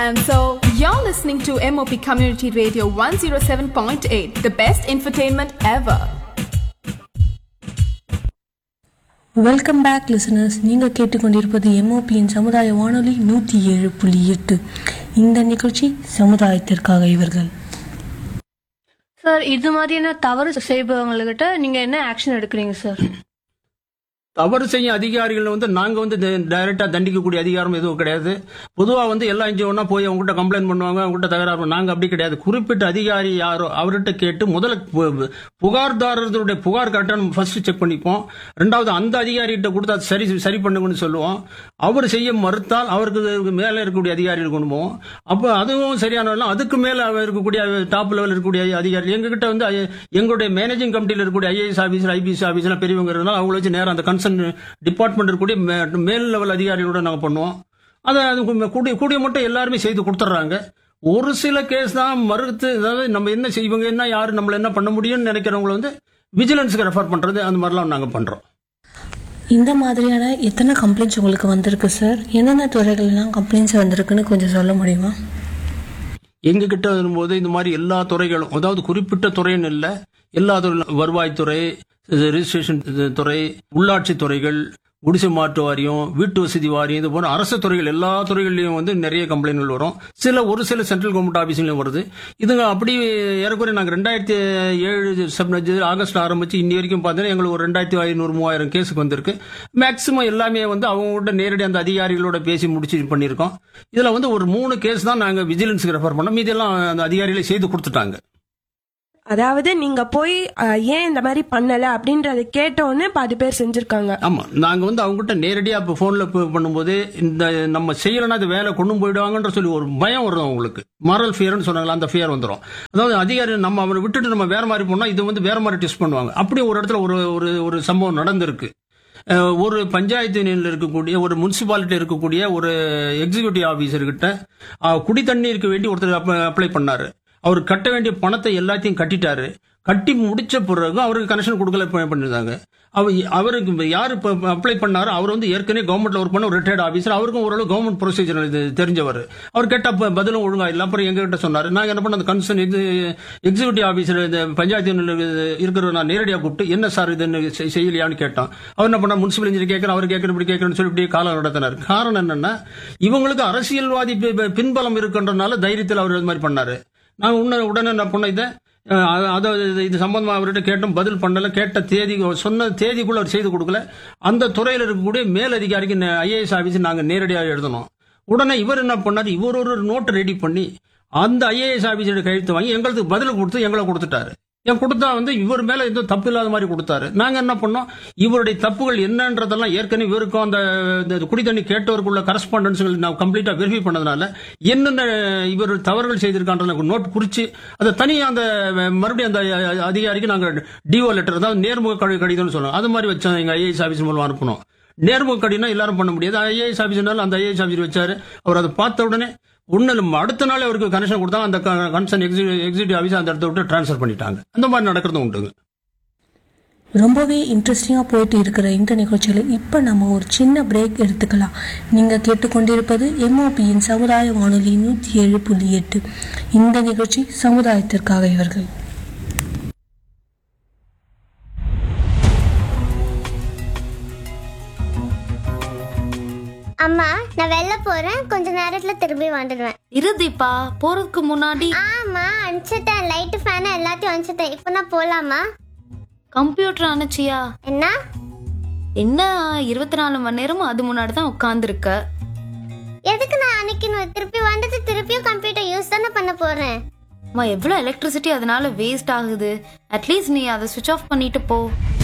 And so, you're listening to MOP Community Radio 107.8, the best infotainment ever. Welcome back listeners நீங்கள் கேட்டுக்கொண்டிருப்பது எம்ஓபியின் சமுதாய வானொலி நூற்றி ஏழு புள்ளி எட்டு இந்த நிகழ்ச்சி சமுதாயத்திற்காக இவர்கள் சார் இது மாதிரியான தவறு செய்பவங்ககிட்ட நீங்க என்ன ஆக்ஷன் எடுக்கிறீங்க சார் தவறு செய்யும் அதிகாரிகள் வந்து நாங்க வந்து டைரக்டா தண்டிக்கக்கூடிய அதிகாரம் எதுவும் கிடையாது பொதுவா வந்து எல்லா என்ஜிஓனா போய் அவங்ககிட்ட கம்ப்ளைண்ட் பண்ணுவாங்க அவங்ககிட்ட தகராறு பண்ணுவாங்க. நாங்க அப்படி கிடையாது குறிப்பிட்ட அதிகாரி யாரோ அவர்கிட்ட கேட்டு முதல்ல பு- புகார்தாரர்களுடைய புகார் கரெக்டாக நம்ம ஃபர்ஸ்ட் செக் பண்ணிப்போம் ரெண்டாவது அந்த அதிகாரிகிட்ட கொடுத்து அது சரி சரி பண்ணுங்கன்னு சொல்லுவோம் அவர் செய்ய மறுத்தால் அவருக்கு மேலே இருக்கக்கூடிய அதிகாரிகள் கொண்டு போவோம் அப்போ அதுவும் சரியான அதுக்கு மேலே இருக்கக்கூடிய டாப் லெவல் இருக்கக்கூடிய அதிகாரிகள் எங்ககிட்ட வந்து ஐ- எங்களுடைய மேனேஜிங் கமிட்டியில் இருக்கக்கூடிய ஐஏஎஸ் ஆஃபீஸர் ஐபிஎஸ் ஆஃபீஸர்லாம் பெரியவங்க இருந்தாலும் அவங்கள வச்சு நேரம் அந்த கன்சர்ன் டிபார்ட்மெண்ட் இருக்கக்கூடிய மே- மேல் லெவல் அதிகாரிகளோட நாங்கள் பண்ணுவோம் அதை அது கு- கூடிய கூடிய மட்டும் எல்லாருமே செய்து கொடுத்துட்றாங்க ஒரு சில கேஸ் தான் மறுத்து அதாவது நம்ம என்ன செய்வங்க என்ன யாரு நம்மள என்ன பண்ண முடியும்னு நினைக்கிறவங்கள வந்து விஜிலன்ஸுக்கு ரெஃபர் பண்றது அந்த மாதிரிலாம் நாங்கள் பண்றோம் இந்த மாதிரியான எத்தனை கம்ப்ளைண்ட்ஸ் உங்களுக்கு வந்திருக்கு சார் என்னென்ன துறைகள்லாம் கம்ப்ளைண்ட்ஸ் வந்திருக்குன்னு கொஞ்சம் சொல்ல முடியுமா எங்ககிட்ட வரும்போது இந்த மாதிரி எல்லா துறைகளும் அதாவது குறிப்பிட்ட துறைன்னு இல்லை எல்லா துறையிலும் வருவாய்த்துறை இது ரெஜிஸ்ட்ரேஷன் இது துறை உள்ளாட்சி துறைகள் குடிசை மாற்று வாரியம் வீட்டு வசதி வாரியம் இது போன்ற அரசு துறைகள் எல்லா துறைகள்லையும் வந்து நிறைய கம்ப்ளைண்ட்கள் வரும் சில ஒரு சில சென்ட்ரல் கவர்மெண்ட் ஆஃபீஸ்லையும் வருது இதுங்க அப்படி ஏறக்குறைய நாங்கள் ரெண்டாயிரத்தி ஏழு செப்டம்பர் ஆகஸ்ட் ஆரம்பிச்சு இன்னி வரைக்கும் பார்த்தீங்கன்னா எங்களுக்கு ஒரு ரெண்டாயிரத்தி ஐநூறு மூவாயிரம் கேஸுக்கு வந்திருக்கு மேக்சிமம் எல்லாமே வந்து அவங்ககிட்ட நேரடி அந்த அதிகாரிகளோட பேசி முடிச்சு இது பண்ணியிருக்கோம் இதில் வந்து ஒரு மூணு கேஸ் தான் நாங்கள் விஜிலன்ஸுக்கு ரெஃபர் பண்ணோம் இதெல்லாம் அந்த அதிகாரிகளே செய்து கொடுத்துட்டாங்க அதாவது நீங்க போய் அஹ், ஏன் இந்த மாதிரி பண்ணல அப்படின்றத கேட்டோன்னு பாதி பேர் செஞ்சிருக்காங்க ஆமா நாங்க வந்து அவங்ககிட்ட நேரடியா இப்போ போன்ல பண்ணும்போது இந்த நம்ம செய்யலைன்னா அது வேலை கொண்டு போயிடுவாங்கன்ற சொல்லி ஒரு பயம் வரும் அவங்களுக்கு மாரல் ஃபியர்னு சொன்னாங்களா அந்த ஃபியர் வந்துடும் அதாவது அதிகாரி நம்ம அவரை விட்டுட்டு நம்ம வேற மாதிரி போனா இது வந்து வேற மாதிரி டெஸ்ட் பண்ணுவாங்க அப்படி ஒரு இடத்துல ஒரு ஒரு ஒரு சம்பவம் நடந்திருக்கு அஹ், ஒரு பஞ்சாயத்து யூனியன்ல இருக்கக்கூடிய ஒரு முனிசிபாலிட்டி இருக்கக்கூடிய ஒரு எக்ஸிகியூட்டிவ் ஆபீசர் கிட்ட அஹ், குடி தண்ணீருக்கு வேண்டி ஒருத்தர் அப்ளை பண்ணாரு அவர் கட்ட வேண்டிய பணத்தை எல்லாத்தையும் கட்டிட்டாரு கட்டி முடிச்ச பிறகு அவருக்கு கனெக்ஷன் கொடுக்கல ப- பண்ணிருந்தாங்க அவர் அவருக்கு இப்ப யாரு அப்ளை பண்ணாரோ அவர் வந்து ஏற்கனவே கவர்மெண்ட்ல ஒர்க் பண்ண ஒரு ரிட்டையர்ட் ஆபீசர் அவருக்கும் ஓரளவு கவர்மெண்ட் ப்ரொசீஜர் இது தெரிஞ்சவர் அவர் கேட்ட ப- பதிலும் ஒழுங்கா இல்லை அப்புறம் எங்க கிட்ட சொன்னாரு நாங்க என்ன பண்ண அந்த கன்சர்ன் இது எக்ஸிகூட்டிவ் ஆபீசர் இந்த பஞ்சாயத்து யூனியன்ல இருக்கிற நான் நேரடியாக கூப்பிட்டு என்ன சார் இது என்ன செய்- செய்யலையான்னு கேட்டோம் அவர் என்ன பண்ணா முனிசிபல் இன்ஜினியர் கேட்கறேன் அவர் கேட்கறேன் இப்படி கேட்கறேன்னு சொல்லி இப்படி காலம் நடத்தினார் காரணம் என்னன்னா இவங்களுக்கு அரசியல்வாதி பி- பி- பின்பலம் இருக்குன்றனால தைரியத்தில் அவர் இது மாதிரி பண்ணாரு நான் உடனே உடனே என்ன பண்ண இதை அஹ், அத- அதாவது இது- இது சம்பந்தமா அவர்கிட்ட கேட்டோம் பதில் பண்ணல கேட்ட தேதி சொன்ன தேதிக்குள்ள அவர் செய்து கொடுக்கல அந்த துறையில் இருக்கக்கூடிய மேலதிகாரிக்கு ஐஏஎஸ் ஆபீஸ் நாங்க நேரடியாக எழுதணும் உடனே இவர் என்ன பண்ணாரு இவர் ஒரு நோட்டு ரெடி பண்ணி அந்த ஐஏஎஸ் ஆபீஸோட கையெழுத்து வாங்கி எங்களுக்கு பதில் கொடுத்து எங்களை கொடுத்துட்டாரு என் கொடுத்தா வந்து இவர் மேல எந்த தப்பு இல்லாத மாதிரி கொடுத்தாரு நாங்க என்ன பண்ணோம் இவருடைய தப்புகள் என்னன்றதெல்லாம் ஏற்கனவே இவருக்கும் அந்த இந்த குடி தண்ணி கேட்டவருக்குள்ள கரஸ்பாண்டன்ஸ்கள் நான் கம்ப்ளீட்டா வெரிஃபை பண்ணதுனால என்னென்ன இவர் தவறுகள் செய்திருக்கான்ற நோட் குறிச்சு அதை தனியா அந்த மறுபடியும் அந்த அதிகாரிக்கு நாங்க டிஓ லெட்டர் அதாவது நேர்முக கடி- கடிதம்னு சொல்லுவோம் அது மாதிரி வச்சோம் எங்க ஐஏஎஸ் ஆபீஸ் மூலம் அனுப்பணும் நேர்முக கடினா எல்லாரும் பண்ண முடியாது ஐஏஎஸ் ஆபீஸ்னால அந்த ஐஏஎஸ் ஆபீஸ் வச்சாரு அவர் அதை பார்த்த உடனே ஒன்னும் அடுத்த நாள் அவருக்கு கனெக்ஷன் கொடுத்தாங்க அந்த கன்சர்ன் எக்ஸிக்யூட்டிவ் ஆஃபீஸ் அந்த இடத்த விட்டு ட்ரான்ஸ்ஃபர் பண்ணிட்டாங்க அந்த மாதிரி நடக்கிறதும் உண்டுங்க ரொம்பவே இன்ட்ரெஸ்டிங்காக போயிட்டு இருக்கிற இந்த நிகழ்ச்சியில் இப்போ நம்ம ஒரு சின்ன பிரேக் எடுத்துக்கலாம் நீங்கள் கேட்டுக்கொண்டிருப்பது எம்ஓபியின் சமுதாய வானொலி நூற்றி ஏழு புள்ளி எட்டு இந்த நிகழ்ச்சி சமுதாயத்திற்காக இவர்கள் அம்மா நான் வெளில போறேன் கொஞ்ச நேரத்துல திரும்பி வந்துடுவேன் இருதிப்பா போறதுக்கு முன்னாடி ஆமா அனுப்பிச்சிட்டேன் லைட்டு ஃபேன் எல்லாத்தையும் அனுப்பிச்சிட்டேன் இப்போ நான் போலாமா கம்ப்யூட்டர் அனுச்சியா என்ன என்ன இருபத்தி நாலு மணி நேரமும் அது முன்னாடி தான் உட்காந்துருக்க எதுக்கு நான் அனுக்கணும் திருப்பி வந்துட்டு திருப்பியும் கம்ப்யூட்டர் யூஸ் தானே பண்ண போறேன் அம்மா எவ்வளோ எலக்ட்ரிசிட்டி அதனால வேஸ்ட் ஆகுது அட்லீஸ்ட் நீ அதை சுவிச் ஆஃப் பண்ணிட்டு போ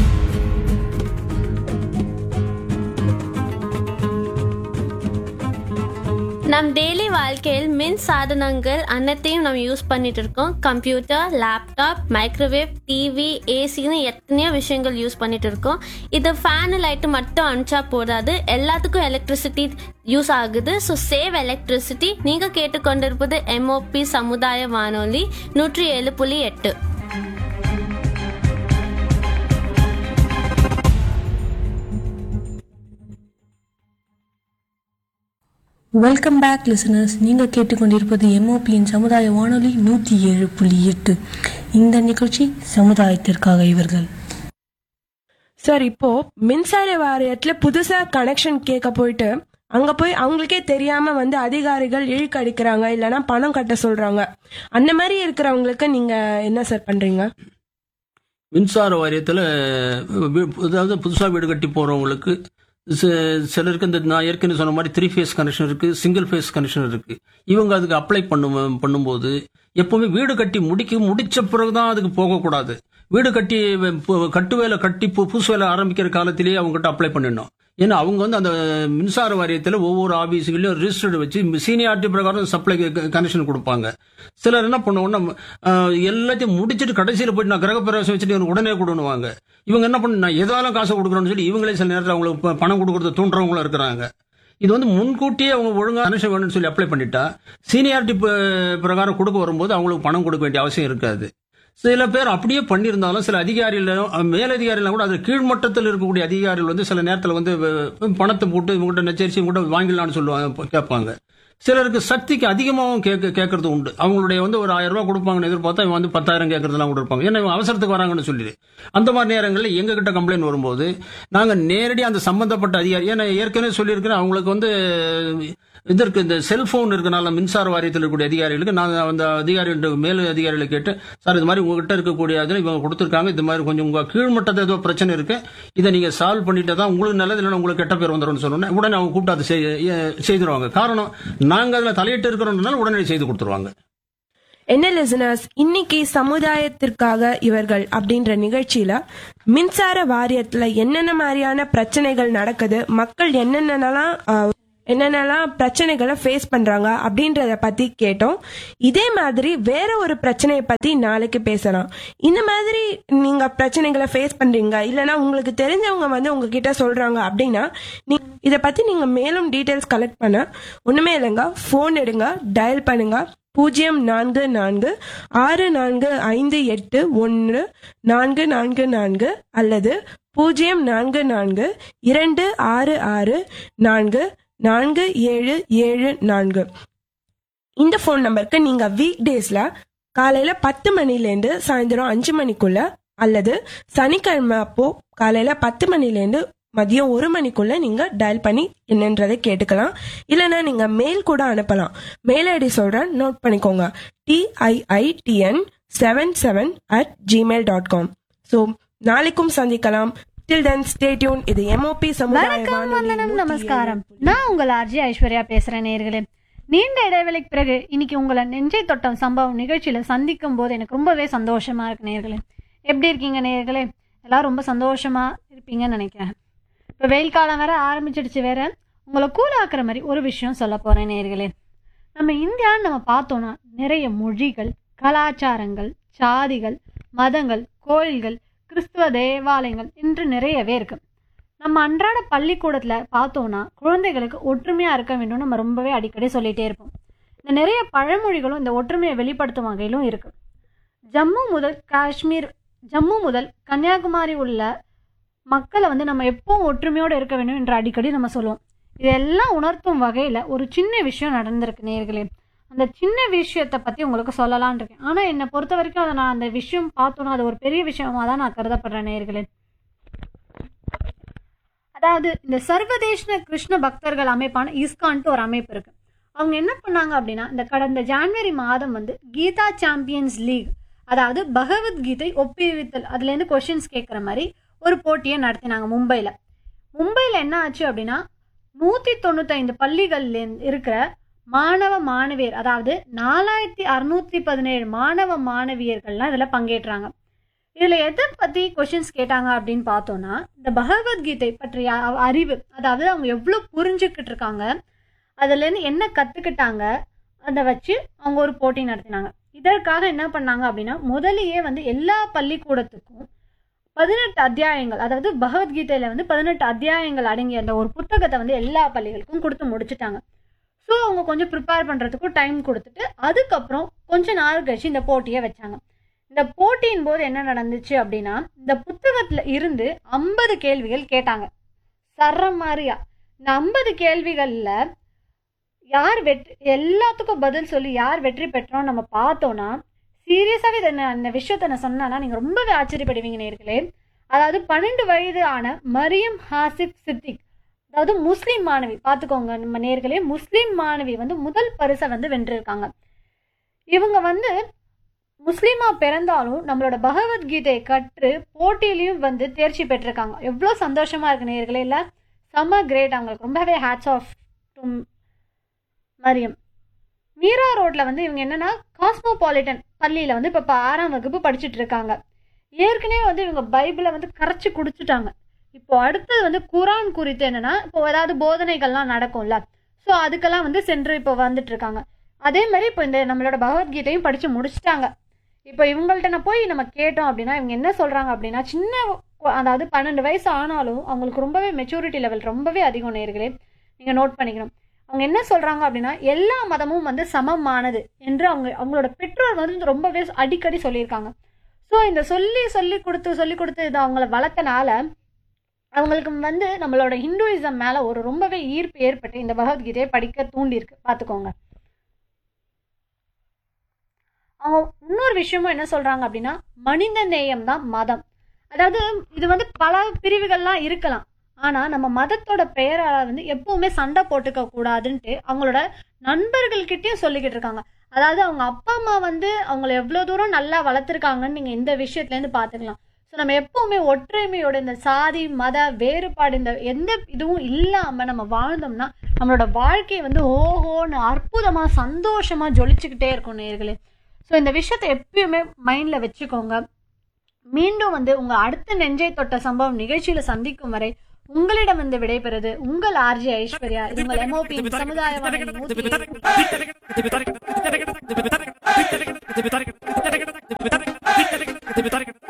நம் டெய்லி வாழ்க்கையில் மின் சாதனங்கள் அனைத்தையும் நம்ம யூஸ் பண்ணிட்டு இருக்கோம் கம்ப்யூட்டர் லேப்டாப் மைக்ரோவேவ் டிவி ஏசின்னு எத்தனையோ விஷயங்கள் யூஸ் பண்ணிட்டு இருக்கோம் இது ஃபேனு லைட்டு மட்டும் அனுப்பிச்சா போதாது எல்லாத்துக்கும் எலக்ட்ரிசிட்டி யூஸ் ஆகுது ஸோ சேவ் எலக்ட்ரிசிட்டி நீங்கள் கேட்டுக்கொண்டிருப்பது எம்ஓபி சமுதாய வானொலி நூற்றி ஏழு புள்ளி எட்டு வெல்கம் பேக் லிசனர்ஸ் நீங்கள் கேட்டுக்கொண்டிருப்பது எம்ஓபியின் சமுதாய வானொலி நூற்றி ஏழு புள்ளி எட்டு இந்த நிகழ்ச்சி சமுதாயத்திற்காக இவர்கள் சார் இப்போ மின்சார வாரியத்துல புதுசா கனெக்ஷன் கேட்க போயிட்டு அங்க போய் அவங்களுக்கே தெரியாம வந்து அதிகாரிகள் இழுக்கடிக்கிறாங்க இல்லைன்னா பணம் கட்ட சொல்றாங்க அந்த மாதிரி இருக்கிறவங்களுக்கு நீங்க என்ன சார் பண்றீங்க மின்சார வாரியத்தில் அதாவது புதுசாக வீடு கட்டி போகிறவங்களுக்கு சிலருக்கு இந்த நான் ஏற்கனவே சொன்ன மாதிரி த்ரீ ஃபேஸ் கனெக்ஷன் இருக்குது சிங்கிள் ஃபேஸ் கனெக்ஷன் இருக்குது இவங்க அதுக்கு அப்ளை பண்ணும் பண்ணும்போது எப்போவுமே வீடு கட்டி முடிக்க முடிச்ச பிறகு தான் அதுக்கு போகக்கூடாது வீடு கட்டி பு- கட்டு வேலை கட்டி பு- புதுசு வேலை ஆரம்பிக்கிற காலத்திலேயே அவங்ககிட்ட அப்ளை பண்ணிடணும் ஏன்னா அவங்க வந்து அந்த மின்சார வாரியத்தில் ஒவ்வொரு ஆபீஸுகளையும் ரிஜிஸ்டர்டு வச்சு சீனியாரிட்டி பிரகாரம் சப்ளை கனெக்ஷன் கொடுப்பாங்க சிலர் என்ன பண்ணுவோம்னா ஆஹ், எல்லாத்தையும் முடிச்சிட்டு கடைசியில் போயிட்டு நான் கிரகப்பிரவேசம் வச்சுட்டு எனக்கு உடனே கொடுணுவாங்க இவங்க என்ன பண்ணு நான் எதாலும் காசு கொடுக்குறோன்னு சொல்லி இவங்களே சில நேரத்தில் அவங்களுக்கு ப- பணம் கொடுக்கறது தூண்டுறவங்களும் இருக்கிறாங்க இது வந்து முன்கூட்டியே அவங்க ஒழுங்கா கனெக்ஷன் வேணும்னு சொல்லி அப்ளை பண்ணிட்டா சீனியாரிட்டி பிரகாரம் கொடுக்க வரும்போது அவங்களுக்கு பணம் கொடுக்க வேண்டிய அவசியம் இருக்காது சில பேர் அப்படியே பண்ணியிருந்தாலும் சில அதிகாரிகளும் அஹ், மேலதிகாரிகளும் கூட அது கீழ்மட்டத்தில் இருக்கக்கூடிய அதிகாரிகள் வந்து சில நேரத்தில் வந்து அஹ், பணத்தை போட்டு இவங்ககிட்ட நெச்சரிச்சு இவங்ககிட்ட வாங்கிடலாம்னு சொல்லுவாங்க கேட்பாங்க சிலருக்கு சக்திக்கு அதிகமாகவும் கேட்க கேட்கறது உண்டு அவங்களுடைய வந்து ஒரு ஆயிரம் ரூபாய் கொடுப்பாங்கன்னு எதிர்பார்த்தா இவன் வந்து பத்தாயிரம் கேட்கறதுலாம் கூட இருப்பாங்க ஏன்னா இவங்க அவசரத்துக்கு வராங்கன்னு சொல்லிடு அந்த மாதிரி நேரங்களில் எங்க கிட்ட கம்ப்ளைண்ட் வரும்போது நாங்க நேரடியாக அந்த சம்பந்தப்பட்ட அதிகாரி ஏன்னா ஏற்கனவே சொல்லியிருக்கிறேன் அவங்களுக்கு வந்து இதற்கு இந்த செல்போன் இருக்கனால மின்சார வாரியத்தில் இருக்கக்கூடிய அதிகாரிகளுக்கு நாங்கள் அந்த அதிகாரி மேல் அதிகாரிகளை கேட்டு சார் இது மாதிரி உங்ககிட்ட இருக்கக்கூடிய அதில் இவங்க கொடுத்துருக்காங்க இது மாதிரி கொஞ்சம் உங்க கீழ்மட்டத்தில் ஏதோ பிரச்சனை இருக்கு இதை நீங்க சால்வ் பண்ணிட்டா தான் உங்களுக்கு நல்லது இல்லைன்னா உங்களுக்கு கெட்ட பேர் வந்துடும்னு சொன்னோன்னே உடனே அவங்க கூப்பிட்டு அதை செய்- ஏ- செய்திருவாங்க காரணம் நாங்க அதில் தலையிட்டு இருக்கிறோம்னால உடனே செய்து கொடுத்துருவாங்க என்ன லிசனர்ஸ் இன்னைக்கு சமுதாயத்திற்காக இவர்கள் அப்படின்ற நிகழ்ச்சியில மின்சார வாரியத்துல என்னென்ன மாதிரியான பிரச்சனைகள் நடக்குது மக்கள் என்னென்னலாம் ஆஹ், என்னென்னலாம் பிரச்சனைகளை ஃபேஸ் பண்றாங்க அப்படின்றத பத்தி கேட்டோம் இதே மாதிரி வேற ஒரு பிரச்சனையை பத்தி நாளைக்கு பேசலாம் இந்த மாதிரி நீங்க பிரச்சனைகளை ஃபேஸ் பண்றீங்க இல்லைன்னா உங்களுக்கு தெரிஞ்சவங்க வந்து உங்ககிட்ட சொல்றாங்க அப்படின்னா நீ இதை பத்தி நீங்க மேலும் டீடைல்ஸ் கலெக்ட் பண்ண ஒண்ணுமே இல்லைங்க ஃபோன் எடுங்க டயல் பண்ணுங்க பூஜ்ஜியம் நான்கு நான்கு ஆறு நான்கு ஐந்து எட்டு ஒன்று நான்கு நான்கு நான்கு அல்லது பூஜ்ஜியம் நான்கு நான்கு இரண்டு ஆறு ஆறு நான்கு நான்கு ஏழு ஏழு நான்கு இந்த ஃபோன் நம்பருக்கு நீங்க வீக் டேஸ்ல காலையில பத்து மணிலேருந்து சாயந்தரம் அஞ்சு மணிக்குள்ள அல்லது சனிக்கிழமை அப்போ காலையில பத்து மணிலேருந்து மதியம் ஒரு மணிக்குள்ள நீங்க டயல் பண்ணி என்னன்றதை கேட்டுக்கலாம் இல்லைன்னா நீங்க மெயில் கூட அனுப்பலாம் மெயில் ஐடி சொல்றேன் நோட் பண்ணிக்கோங்க DIITN seven seven at Gmail dot com so நாளைக்கும் சந்திக்கலாம் டில் தென் ஸ்டே டியூன் இது எம்ஓபி சமுதாய வணக்கம் வானொலி வந்தனம் நூத்தி நமஸ்காரம் ஏழு புள்ளி நான் உங்கள் ஆர்ஜி ஐஸ்வர்யா பேசுறேன் நேர்களே நீண்ட இடைவெளிக்கு பிறகு இன்னைக்கு உங்களை நெஞ்சை தொட்டம் சம்பவம் நிகழ்ச்சியில சந்திக்கும் போது எனக்கு ரொம்பவே சந்தோஷமா இருக்கு நேர்களே எப்படி இருக்கீங்க நேர்களே எல்லாரும் ரொம்ப சந்தோஷமா இருப்பீங்கன்னு நினைக்கிறேன் இப்போ வெயில் காலம் வேற ஆரம்பிச்சிடுச்சு வேற உங்களை கூலாக்குற மாதிரி ஒரு விஷயம் சொல்ல போறேன் நேர்களே நம்ம இந்தியான்னு நம்ம பார்த்தோம்னா நிறைய மொழிகள் கலாச்சாரங்கள் சாதிகள் மதங்கள் கோயில்கள் கிறிஸ்துவ தேவாலயங்கள் என்று நிறையவே இருக்கு நம்ம அன்றாட பள்ளிக்கூடத்தில் பார்த்தோம்னா குழந்தைகளுக்கு ஒற்றுமையாக இருக்க வேண்டும் நம்ம ரொம்பவே அடிக்கடி சொல்லிகிட்டே இருப்போம் இந்த நிறைய பழமொழிகளும் இந்த ஒற்றுமையை வெளிப்படுத்தும் வகையிலும் இருக்கு ஜம்மு முதல் காஷ்மீர் ஜம்மு முதல் கன்னியாகுமரி உள்ள மக்களை வந்து நம்ம எப்பவும் ஒற்றுமையோடு இருக்க வேண்டும் என்று அடிக்கடி நம்ம சொல்லுவோம் இதெல்லாம் உணர்த்தும் வகையில் ஒரு சின்ன விஷயம் நடந்திருக்கு நேர்களே அந்த சின்ன விஷயத்தை பற்றி உங்களுக்கு சொல்லலாம்னு இருக்கேன் ஆனால் என்னை பொறுத்த வரைக்கும் அதை நான் அந்த விஷயம் பார்த்தோன்னா அது ஒரு பெரிய விஷயமா தான் நான் கருதப்படுறேன் நேர்களே அதாவது இந்த சர்வதேச கிருஷ்ண பக்தர்கள் அமைப்பான இஸ்கான்ட்டு ஒரு அமைப்பு இருக்கு அவங்க என்ன பண்ணாங்க அப்படின்னா இந்த கடந்த ஜான்வரி மாதம் வந்து கீதா சாம்பியன்ஸ் லீக் அதாவது பகவத்கீதை ஒப்புவித்தல் அதுலேருந்து கொஷின்ஸ் கேட்குற மாதிரி ஒரு போட்டியை நடத்தினாங்க மும்பையில் மும்பையில் என்ன ஆச்சு அப்படின்னா நூற்றி தொண்ணூத்தைந்து பள்ளிகள்ல இருக்கிற மாணவ மாணவியர் அதாவது நாலாயிரத்தி அறுநூத்தி பதினேழு மாணவ மாணவியர்கள்லாம் இதில் பங்கேற்றாங்க இதில் எதை பற்றி கொஷின்ஸ் கேட்டாங்க அப்படின்னு பார்த்தோன்னா இந்த பகவத்கீதை பற்றிய அ- அறிவு அதாவது அவங்க எவ்வளோ புரிஞ்சுக்கிட்டு இருக்காங்க அதுலேருந்து என்ன கற்றுக்கிட்டாங்க அதை வச்சு அவங்க ஒரு போட்டி நடத்தினாங்க இதற்காக என்ன பண்ணாங்க அப்படின்னா முதலியே வந்து எல்லா பள்ளிக்கூடத்துக்கும் பதினெட்டு அத்தியாயங்கள் அதாவது பகவத்கீதையில் வந்து பதினெட்டு அத்தியாயங்கள் அடங்கிய அந்த ஒரு புத்தகத்தை வந்து எல்லா பள்ளிகளுக்கும் கொடுத்து முடிச்சுட்டாங்க ஸோ அவங்க கொஞ்சம் ப்ரிப்பேர் பண்ணுறதுக்கும் டைம் கொடுத்துட்டு அதுக்கப்புறம் கொஞ்ச நாள் கழிச்சு இந்த போட்டியை வச்சாங்க இந்த போட்டியின் போது என்ன நடந்துச்சு அப்படின்னா இந்த புத்தகத்துல இருந்து ஐம்பது கேள்விகள் கேட்டாங்க சர்ற மாதிரியா இந்த ஐம்பது கேள்விகள்ல யார் வெற்றி எல்லாத்துக்கும் பதில் சொல்லி யார் வெற்றி பெற்றோம் நம்ம பார்த்தோம்னா சீரியஸாகவே இதை நான் இந்த விஷயத்த நான் சொன்னேன்னா நீங்கள் ரொம்பவே ஆச்சரியப்படுவீங்க நேர்களே அதாவது பன்னெண்டு வயது ஆன மரியம் ஹாசிப் சித்திக் அதாவது முஸ்லீம் மாணவி பார்த்துக்கோங்க நம்ம நேர்களே முஸ்லீம் மாணவி வந்து முதல் பரிசை வந்து வென்றிருக்காங்க இவங்க வந்து முஸ்லீமா பிறந்தாலும் நம்மளோட பகவத்கீதையை கற்று போட்டியிலையும் வந்து தேர்ச்சி பெற்றிருக்காங்க எவ்வளோ சந்தோஷமா இருக்கு நேர்களே இல்லை செம்ம கிரேட் அவங்களுக்கு ரொம்பவே hats off to Mariam Meera ரோட்ல வந்து இவங்க என்னன்னா காஸ்மோபாலிட்டன் பள்ளியில வந்து இப்போ ஆறாம் வகுப்பு படிச்சுட்டு இருக்காங்க ஏற்கனவே வந்து இவங்க பைபிளை வந்து கரைச்சி குடிச்சிட்டாங்க இப்போ அடுத்தது வந்து குரான் குறித்து என்னன்னா இப்போ ஏதாவது போதனைகள்லாம் நடக்கும்ல ஸோ அதுக்கெல்லாம் வந்து சென்று இப்போ வந்துட்டு இருக்காங்க அதே மாதிரி இப்போ இந்த நம்மளோட பகவத்கீதையும் படித்து முடிச்சிட்டாங்க இப்போ இவங்கள்ட்ட நான் போய் நம்ம கேட்டோம் அப்படின்னா இவங்க என்ன சொல்கிறாங்க அப்படின்னா சின்ன கு- அதாவது பன்னெண்டு வயசு ஆனாலும் அவங்களுக்கு ரொம்பவே மெச்சூரிட்டி லெவல் ரொம்பவே அதிகம் நேர்களே நீங்கள் நோட் பண்ணிக்கணும் அவங்க என்ன சொல்கிறாங்க அப்படின்னா எல்லா மதமும் வந்து சமமானது என்று அவங்க அவங்களோட பெற்றோர் வந்து ரொம்பவே அடிக்கடி சொல்லியிருக்காங்க ஸோ இந்த சொல்லி சொல்லி கொடுத்து சொல்லி கொடுத்து இது அவங்கள வளர்த்தனால அவங்களுக்கு வந்து நம்மளோட ஹிந்துயிசம் மேலே ஒரு ரொம்பவே ஈர்ப்பு ஏற்பட்டு இந்த பகவத்கீதையை படிக்க தூண்டியிருக்கு பார்த்துக்கோங்க அவங்க இன்னொரு விஷயமும் என்ன சொல்றாங்க அப்படின்னா மனித நேயம் தான் மதம் அதாவது இது வந்து பல பிரிவுகள்லாம் இருக்கலாம் ஆனா நம்ம மதத்தோட பெயரால வந்து எப்பவுமே சண்டை போட்டுக்க கூடாதுன்ட்டு அவங்களோட நண்பர்கள்கிட்டயும் சொல்லிக்கிட்டு இருக்காங்க அதாவது அவங்க அப்பா அம்மா வந்து அவங்கள எவ்வளோ தூரம் நல்லா வளர்த்துருக்காங்கன்னு நீங்கள் இந்த விஷயத்துலேருந்து பார்த்துக்கலாம் ஸோ நம்ம எப்பவுமே ஒற்றுமையோட இந்த சாதி மத வேறுபாடு இந்த எந்த இதுவும் இல்லாமல் நம்ம வாழ்ந்தோம்னா நம்மளோட வாழ்க்கை வந்து ஓஹோன்னு அற்புதமாக சந்தோஷமாக ஜொலிச்சுக்கிட்டே இருக்கும் நேர்களே ஸோ இந்த விஷயத்தை எப்பயுமே மைண்டில் வச்சுக்கோங்க மீண்டும் வந்து உங்கள் அடுத்த நெஞ்சை தொட்ட சம்பவம் நிகழ்ச்சியில் சந்திக்கும் வரை உங்களிடம் வந்து விடைபெறுது உங்கள் ஆர்ஜி ஐஸ்வர்யா இது உங்கள் எம்ஓபி சமுதாய வானொலி நூத்தி ஏழு புள்ளி எட்டு.